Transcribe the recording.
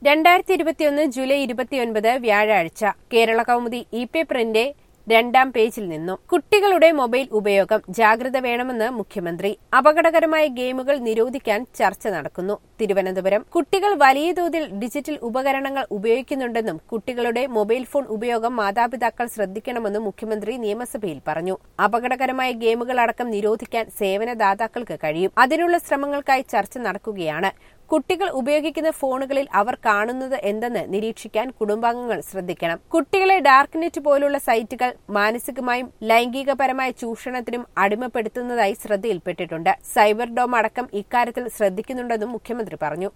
രണ്ടായിരത്തി ഇരുപത്തിയൊന്ന് ജൂലൈ ഇരുപത്തിയൊൻപത് വ്യാഴാഴ്ച കേരള കൗമുദി ഇ പേപ്പറിന്റെ രണ്ടാം പേജിൽ നിന്നും കുട്ടികളുടെ മൊബൈൽ ഉപയോഗം ജാഗ്രത വേണമെന്ന് മുഖ്യമന്ത്രി അപകടകരമായ ഗെയിമുകൾ നിരോധിക്കാൻ ചർച്ച നടക്കുന്നു തിരുവനന്തപുരം കുട്ടികൾ വലിയ തോതിൽ ഡിജിറ്റൽ ഉപകരണങ്ങൾ ഉപയോഗിക്കുന്നുണ്ടെന്നും കുട്ടികളുടെ മൊബൈൽ ഫോൺ ഉപയോഗം മാതാപിതാക്കൾ ശ്രദ്ധിക്കണമെന്നും മുഖ്യമന്ത്രി നിയമസഭയിൽ പറഞ്ഞു അപകടകരമായ ഗെയിമുകൾ അടക്കം നിരോധിക്കാൻ സേവനദാതാക്കൾക്ക് കഴിയും അതിനുള്ള ശ്രമങ്ങൾക്കായി ചർച്ച നടക്കുകയാണ് കുട്ടികൾ ഉപയോഗിക്കുന്ന ഫോണുകളിൽ അവർ കാണുന്നത് എന്തെന്ന് നിരീക്ഷിക്കാൻ കുടുംബാംഗങ്ങൾ ശ്രദ്ധിക്കണം കുട്ടികളെ ഡാർക്ക് നെറ്റ് പോലുള്ള സൈറ്റുകൾ മാനസികമായും ലൈംഗികപരമായ ചൂഷണത്തിനും അടിമപ്പെടുത്തുന്നതായി ശ്രദ്ധയിൽപ്പെട്ടിട്ടുണ്ട് സൈബർ ഡോം അടക്കം ഇക്കാര്യത്തിൽ ശ്രദ്ധിക്കുന്നുണ്ടെന്നും മുഖ്യമന്ത്രി പറഞ്ഞു